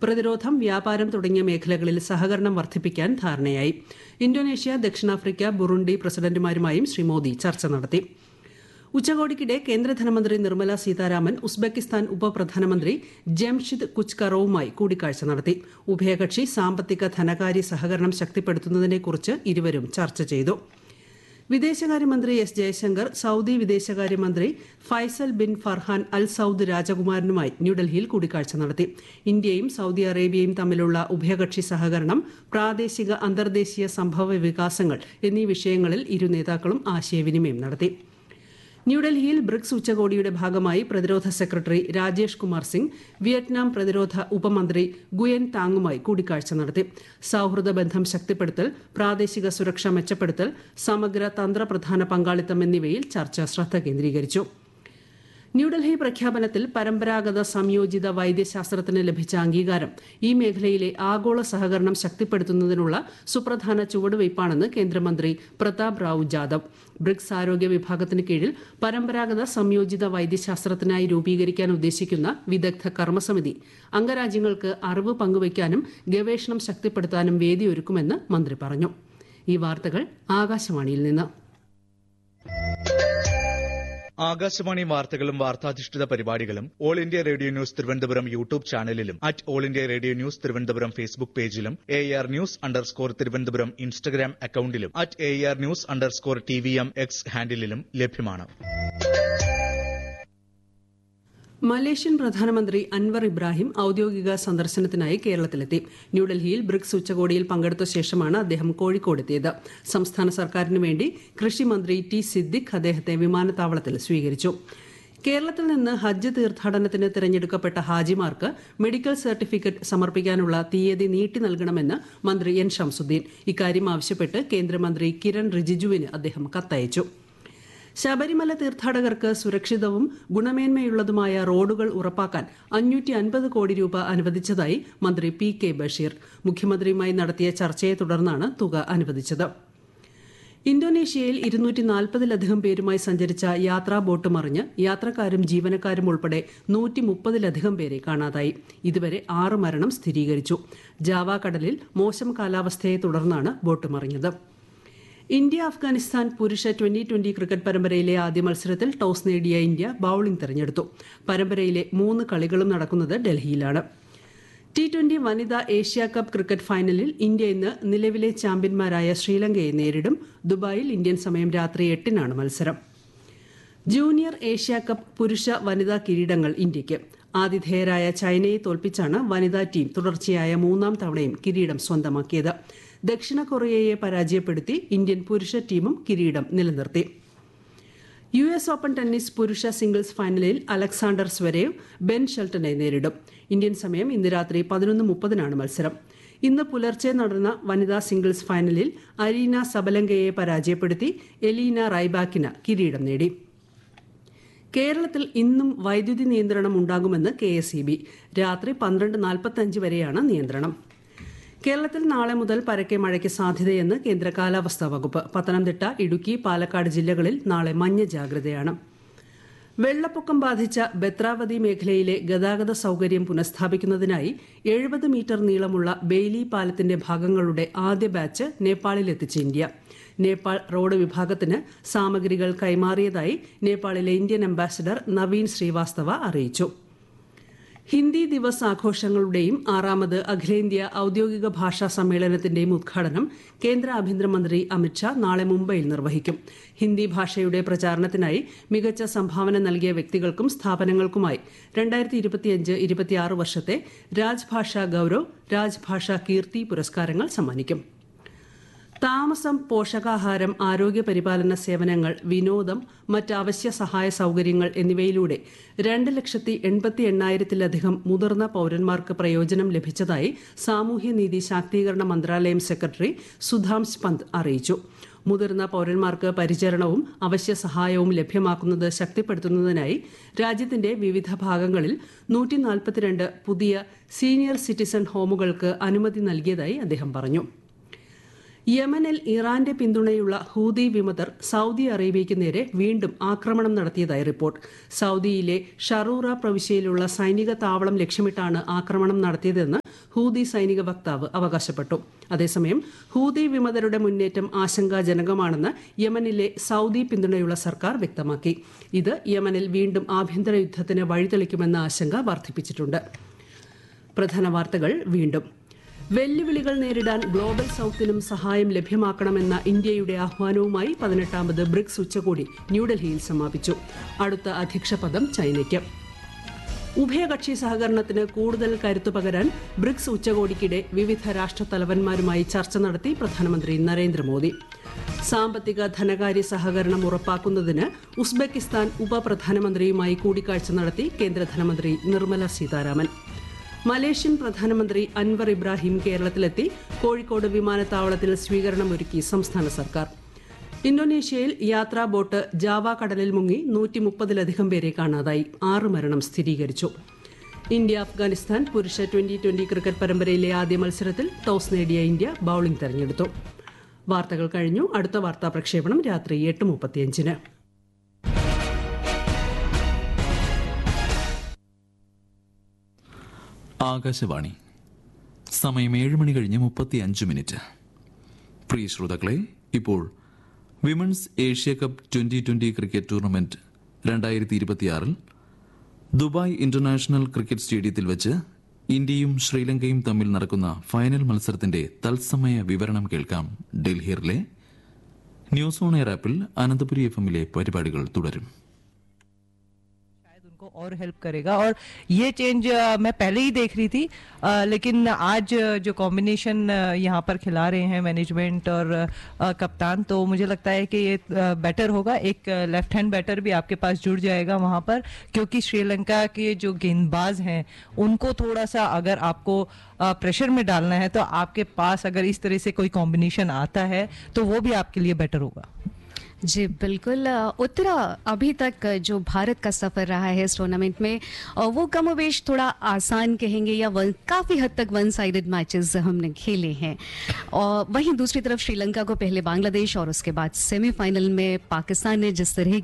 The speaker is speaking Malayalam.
പ്രതിരോധം വ്യാപാരം തുടങ്ങിയ മേഖലകളിൽ സഹകരണം വർദ്ധിപ്പിക്കാൻ ധാരണയായി ഇന്തോനേഷ്യ ദക്ഷിണാഫ്രിക്ക ബുറുണ്ടി പ്രസിഡന്റുമാരുമായും ശ്രീ മോദി ചർച്ച നടത്തി ഉച്ചകോടിക്കിടെ കേന്ദ്ര ധനമന്ത്രി നിർമ്മല സീതാരാമൻ ഉസ്ബെക്കിസ്ഥാൻ ഉപപ്രധാനമന്ത്രി ജംഷിദ് കുച്ച്കറോവുമായി കൂടിക്കാഴ്ച നടത്തി ഉഭയകക്ഷി സാമ്പത്തിക ധനകാര്യ സഹകരണം ശക്തിപ്പെടുത്തുന്നതിനെക്കുറിച്ച് ഇരുവരും ചർച്ച ചെയ്തു വിദേശകാര്യമന്ത്രി എസ് ജയശങ്കർ സൌദി വിദേശകാര്യമന്ത്രി Faisal bin Farhan Al Saud രാജകുമാരനുമായി ന്യൂഡൽഹിയിൽ കൂടിക്കാഴ്ച നടത്തി ഇന്ത്യയും സൌദി അറേബ്യയും തമ്മിലുള്ള ഉഭയകക്ഷി സഹകരണം പ്രാദേശിക അന്തർദേശീയ സംഭവ വികാസങ്ങൾ എന്നീ വിഷയങ്ങളിൽ ഇരു നേതാക്കളും ആശയവിനിമയം നടത്തി ന്യൂഡൽഹിയിൽ ബ്രിക്സ് ഉച്ചകോടിയുടെ ഭാഗമായി പ്രതിരോധ സെക്രട്ടറി രാജേഷ് കുമാർ സിംഗ് വിയറ്റ്നാം പ്രതിരോധ ഉപമന്ത്രി ഗുയൻ താങ്ങുമായി കൂടിക്കാഴ്ച നടത്തി സൌഹൃദ ബന്ധം ശക്തിപ്പെടുത്തൽ പ്രാദേശിക സുരക്ഷ മെച്ചപ്പെടുത്തൽ സമഗ്ര തന്ത്രപ്രധാന പങ്കാളിത്തം എന്നിവയിൽ ചർച്ച ശ്രദ്ധ കേന്ദ്രീകരിച്ചു ന്യൂഡൽഹി പ്രഖ്യാപനത്തിൽ പരമ്പരാഗത സംയോജിത വൈദ്യശാസ്ത്രത്തിന് ലഭിച്ച അംഗീകാരം ഈ മേഖലയിലെ ആഗോള സഹകരണം ശക്തിപ്പെടുത്തുന്നതിനുള്ള സുപ്രധാന ചുവടുവയ്പ്പാണെന്ന് കേന്ദ്രമന്ത്രി പ്രതാപ് റാവു ജാദവ് ബ്രിക്സ് ആരോഗ്യ വിഭാഗത്തിന് കീഴിൽ പരമ്പരാഗത സംയോജിത വൈദ്യശാസ്ത്രത്തിനായി രൂപീകരിക്കാൻ ഉദ്ദേശിക്കുന്ന വിദഗ്ധ കർമ്മസമിതി അംഗരാജ്യങ്ങൾക്ക് അറിവ് പങ്കുവയ്ക്കാനും ഗവേഷണം ശക്തിപ്പെടുത്താനും വേദിയൊരുക്കുമെന്ന് മന്ത്രി പറഞ്ഞു ഈ വാർത്തകൾ ആകാശവാണിയിൽ നിന്ന് ആകാശവാണി വാർത്തകളും വാർത്താധിഷ്ഠിത പരിപാടികളും All India Radio news Thiruvananthapuram YouTube ചാനലിലും at All India Radio news Thiruvananthapuram Facebook പേജിലും A R news underscore Thiruvananthapuram Instagram അക്കൌണ്ടിലും at A R news underscore T V M X ഹാൻഡിലും ലഭ്യമാണ് മലേഷ്യൻ പ്രധാനമന്ത്രി അൻവർ ഇബ്രാഹിം ഔദ്യോഗിക സന്ദർശനത്തിനായി കേരളത്തിലെത്തി ന്യൂഡൽഹിയിൽ ബ്രിക്സ് ഉച്ചകോടിയിൽ പങ്കെടുത്ത ശേഷമാണ് അദ്ദേഹം കോഴിക്കോടെത്തിയത് സംസ്ഥാന സർക്കാരിന് വേണ്ടി കൃഷിമന്ത്രി ടി സിദ്ദിഖ് അദ്ദേഹത്തെ വിമാനത്താവളത്തിൽ സ്വീകരിച്ചു കേരളത്തിൽ നിന്ന് ഹജ്ജ് തീർത്ഥാടനത്തിന് തിരഞ്ഞെടുക്കപ്പെട്ട ഹാജിമാർക്ക് മെഡിക്കൽ സർട്ടിഫിക്കറ്റ് സമർപ്പിക്കാനുള്ള തീയതി നീട്ടി നൽകണമെന്ന് മന്ത്രി എൻ ഷംസുദ്ദീൻ ഇക്കാര്യം ആവശ്യപ്പെട്ട് കേന്ദ്രമന്ത്രി കിരൺ റിജിജുവിന് അദ്ദേഹം കത്തയച്ചു ശബരിമല തീർത്ഥാടകർക്ക് സുരക്ഷിതവും ഗുണമേന്മയുള്ളതുമായ റോഡുകൾ ഉറപ്പാക്കാൻ അഞ്ഞൂറ്റി അൻപത് കോടി രൂപ അനുവദിച്ചതായി മന്ത്രി പി കെ ബഷീർ മുഖ്യമന്ത്രിയുമായി നടത്തിയ ചർച്ചയെ തുടർന്നാണ് തുക അനുവദിച്ചത് ഇന്തോനേഷ്യയിൽ ഇരുന്നൂറ്റി നാൽപ്പതിലധികം പേരുമായി സഞ്ചരിച്ച യാത്രാ ബോട്ട് മറിഞ്ഞ് യാത്രക്കാരും ജീവനക്കാരും ഉൾപ്പെടെ നൂറ്റി മുപ്പതിലധികം പേരെ കാണാതായി ഇതുവരെ ആറ് മരണം സ്ഥിരീകരിച്ചു ജാവ കടലിൽ മോശം കാലാവസ്ഥയെ തുടർന്നാണ് ബോട്ട് മറിഞ്ഞത് ഇന്ത്യ അഫ്ഗാനിസ്ഥാൻ പുരുഷ ട്വന്റി ട്വന്റി ക്രിക്കറ്റ് പരമ്പരയിലെ ആദ്യ മത്സരത്തിൽ ടോസ് നേടിയ ഇന്ത്യ ബൌളിംഗ് തെരഞ്ഞെടുത്തു പരമ്പരയിലെ മൂന്ന് കളികളും നടക്കുന്നത് ഡൽഹിയിലാണ് ടി ട്വന്റി വനിതാ ഏഷ്യ കപ്പ് ക്രിക്കറ്റ് ഫൈനലിൽ ഇന്ത്യ ഇന്ന് നിലവിലെ ചാമ്പ്യന്മാരായ ശ്രീലങ്കയെ നേരിടും ദുബായിൽ ഇന്ത്യൻ സമയം രാത്രി എട്ടിനാണ് മത്സരം ജൂനിയർ ഏഷ്യ കപ്പ് പുരുഷ വനിതാ കിരീടങ്ങൾ ഇന്ത്യയ്ക്ക് ആതിഥേയരായ ചൈനയെ തോൽപ്പിച്ചാണ് വനിതാ ടീം തുടർച്ചയായ മൂന്നാം തവണയും കിരീടം സ്വന്തമാക്കിയത് ദക്ഷിണ കൊറിയയെ പരാജയപ്പെടുത്തി ഇന്ത്യൻ പുരുഷ ടീമും കിരീടം നിലനിർത്തി യു എസ് ഓപ്പൺ ടെന്നീസ് പുരുഷ സിംഗിൾസ് ഫൈനലിൽ അലക്സാണ്ടർ സ്വരേവ് ബെൻ ഷെൽട്ടനെ നേരിടും ഇന്ത്യൻ സമയം ഇന്ന് രാത്രി പതിനൊന്ന് മുപ്പതിനാണ് മത്സരം ഇന്ന് പുലർച്ചെ നടന്ന വനിതാ സിംഗിൾസ് ഫൈനലിൽ അരീന സബലങ്കയെ പരാജയപ്പെടുത്തി എലീന റൈബാക്കിന് കിരീടം നേടി കേരളത്തിൽ ഇന്നും വൈദ്യുതി നിയന്ത്രണം ഉണ്ടാകുമെന്ന് കെ എസ് ഇ ബി രാത്രി പന്ത്രണ്ട് നാൽപ്പത്തഞ്ച് വരെയാണ് നിയന്ത്രണം കേരളത്തിൽ നാളെ മുതൽ പരക്കെ മഴയ്ക്ക് സാധ്യതയെന്ന് കേന്ദ്ര കാലാവസ്ഥാ വകുപ്പ് പത്തനംതിട്ട ഇടുക്കി പാലക്കാട് ജില്ലകളിൽ നാളെ മഞ്ഞ ജാഗ്രതയാണ് വെള്ളപ്പൊക്കം ബാധിച്ച ബത്രാവതി മേഖലയിലെ ഗതാഗത സൌകര്യം പുനഃസ്ഥാപിക്കുന്നതിനായി എഴുപത് മീറ്റർ നീളമുള്ള ബെയ്ലി പാലത്തിന്റെ ഭാഗങ്ങളുടെ ആദ്യ ബാച്ച് നേപ്പാളിലെത്തിച്ച് ഇന്ത്യ നേപ്പാൾ റോഡ് വിഭാഗത്തിന് സാമഗ്രികൾ കൈമാറിയതായി നേപ്പാളിലെ ഇന്ത്യൻ അംബാസിഡർ നവീൻ ശ്രീവാസ്തവ അറിയിച്ചു ഹിന്ദി ദിവസ് ആഘോഷങ്ങളുടെയും ആറാമത് അഖിലേന്ത്യാ ഔദ്യോഗിക ഭാഷാ സമ്മേളനത്തിന്റെയും ഉദ്ഘാടനം കേന്ദ്ര ആഭ്യന്തരമന്ത്രി അമിത്ഷാ നാളെ മുംബൈയിൽ നിർവഹിക്കും ഹിന്ദി ഭാഷയുടെ പ്രചാരണത്തിനായി മികച്ച സംഭാവന നൽകിയ വ്യക്തികൾക്കും സ്ഥാപനങ്ങൾക്കുമായി രണ്ടായിരത്തി ഇരുപത്തിയഞ്ച് ഇരുപത്തിയാറ് വർഷത്തെ രാജ്ഭാഷാ ഗൌരവ് രാജ്ഭാഷാ കീർത്തി പുരസ്കാരങ്ങൾ സമ്മാനിക്കും താമസം പോഷകാഹാരം ആരോഗ്യ പരിപാലന സേവനങ്ങൾ വിനോദം മറ്റ് അവശ്യ സഹായ സൌകര്യങ്ങൾ എന്നിവയിലൂടെ രണ്ട് ലക്ഷത്തി എൺപത്തി എണ്ണായിരത്തിലധികം മുതിർന്ന പൌരന്മാർക്ക് പ്രയോജനം ലഭിച്ചതായി സാമൂഹ്യനീതി ശാക്തീകരണ മന്ത്രാലയം സെക്രട്ടറി സുധാംശ് പന്ത് അറിയിച്ചു മുതിർന്ന പൌരന്മാർക്ക് പരിചരണവും അവശ്യ സഹായവും ലഭ്യമാക്കുന്നത് ശക്തിപ്പെടുത്തുന്നതിനായി രാജ്യത്തിന്റെ വിവിധ ഭാഗങ്ങളിൽ നൂറ്റി നാൽപ്പത്തിരണ്ട് പുതിയ സീനിയർ സിറ്റിസൺ ഹോമുകൾക്ക് അനുമതി നൽകിയതായി അദ്ദേഹം പറഞ്ഞു യമനിൽ ഇറാന്റെ പിന്തുണയുള്ള ഹൂതി വിമതർ സൌദി അറേബ്യയ്ക്ക് നേരെ വീണ്ടും ആക്രമണം നടത്തിയതായി റിപ്പോർട്ട് സൌദിയിലെ ഷറൂറ പ്രവിശ്യയിലുള്ള സൈനിക താവളം ലക്ഷ്യമിട്ടാണ് ആക്രമണം നടത്തിയതെന്ന് ഹൂതി സൈനിക വക്താവ് അവകാശപ്പെട്ടു അതേസമയം ഹൂതി വിമതരുടെ മുന്നേറ്റം ആശങ്കാജനകമാണെന്ന് യമനിലെ സൌദി പിന്തുണയുള്ള സർക്കാർ വ്യക്തമാക്കി ഇത് യമനിൽ വീണ്ടും ആഭ്യന്തര യുദ്ധത്തിന് വഴിതെളിക്കുമെന്ന ആശങ്ക വർദ്ധിപ്പിച്ചിട്ടുണ്ട് പ്രധാന വാർത്തകൾ വീണ്ടും വെല്ലുവിളികൾ നേരിടാൻ ഗ്ലോബൽ സൌത്തിനും സഹായം ലഭ്യമാക്കണമെന്ന ഇന്ത്യയുടെ ആഹ്വാനവുമായി പതിനെട്ടാമത് ബ്രിക്സ് ഉച്ചകോടി ന്യൂഡൽഹിയിൽ സമാപിച്ചു അടുത്ത അധ്യക്ഷ പദം ചൈനയ്ക്ക് ഉഭയകക്ഷി സഹകരണത്തിന് കൂടുതൽ കരുത്തു പകരാൻ ബ്രിക്സ് ഉച്ചകോടിക്കിടെ വിവിധ രാഷ്ട്രത്തലവന്മാരുമായി ചർച്ച നടത്തി പ്രധാനമന്ത്രി നരേന്ദ്രമോദി സാമ്പത്തിക ധനകാര്യ സഹകരണം ഉറപ്പാക്കുന്നതിന് ഉസ്ബെക്കിസ്ഥാൻ ഉപപ്രധാനമന്ത്രിയുമായി കൂടിക്കാഴ്ച നടത്തി കേന്ദ്ര ധനമന്ത്രി നിർമ്മല സീതാരാമൻ മലേഷ്യൻ പ്രധാനമന്ത്രി അൻവർ ഇബ്രാഹിം കേരളത്തിലെത്തി കോഴിക്കോട് വിമാനത്താവളത്തിൽ സ്വീകരണമൊരുക്കി സംസ്ഥാന സർക്കാർ ഇന്തോനേഷ്യയിൽ യാത്രാ ബോട്ട് ജാവ കടലിൽ മുങ്ങി നൂറ്റി മുപ്പതിലധികം പേരെ കാണാതായി ആറ് മരണം സ്ഥിരീകരിച്ചു ഇന്ത്യ അഫ്ഗാനിസ്ഥാൻ പുരുഷ ട്വന്റി ട്വന്റി ക്രിക്കറ്റ് പരമ്പരയിലെ ആദ്യ മത്സരത്തിൽ ടോസ് നേടിയ ഇന്ത്യ ബൌളിംഗ് തെരഞ്ഞെടുത്തു വാർത്തകൾ കഴിഞ്ഞു അടുത്ത വാർത്താ പ്രക്ഷേപണം രാത്രി എട്ട് മുപ്പത്തിയഞ്ചിന് ആകാശവാണി സമയം ഏഴ് മണി കഴിഞ്ഞ് മുപ്പത്തി അഞ്ച് മിനിറ്റ് പ്രിയ ശ്രോതാക്കളെ ഇപ്പോൾ women's Asia cup twenty twenty cricket tournament രണ്ടായിരത്തി ഇരുപത്തിയാറിൽ ദുബായ് ഇന്റർനാഷണൽ ക്രിക്കറ്റ് സ്റ്റേഡിയത്തിൽ വെച്ച് ഇന്ത്യയും ശ്രീലങ്കയും തമ്മിൽ നടക്കുന്ന ഫൈനൽ മത്സരത്തിന്റെ തത്സമയ വിവരണം കേൾക്കാം ഡൽഹിയിലെ ന്യൂസ് ഓൺ എയർ ആപ്പിൽ അനന്തപുരി എഫ് എമ്മിലെ പരിപാടികൾ തുടരും शायद उनको और हेल्प करेगा और ये चेंज अ, मैं पहले ही देख रही थी अ, लेकिन आज अ, जो कॉम्बिनेशन यहाँ पर खिला रहे हैं मैनेजमेंट और अ, कप्तान तो मुझे लगता है कि ये बेटर होगा एक लेफ्ट हैंड बैटर भी आपके पास जुड़ जाएगा वहां पर क्योंकि श्रीलंका के जो गेंदबाज हैं उनको थोड़ा सा अगर आपको प्रेशर में डालना है तो आपके पास अगर इस तरह से कोई कॉम्बिनेशन आता है तो वो भी आपके लिए बेटर होगा जी बिल्कुल अ, उत्तरा अभी तक जो भारत का सफर रहा है इस टूर्नामेंट में अ, वो कमोवेश थोड़ा आसान कहेंगे या वन, काफी हद तक वन साइडेड मैचेस हमने खेले हैं और वहीं दूसरी तरफ श्रीलंका को पहले बांग्लादेश और उसके बाद सेमीफाइनल में पाकिस्तान ने जिस तरह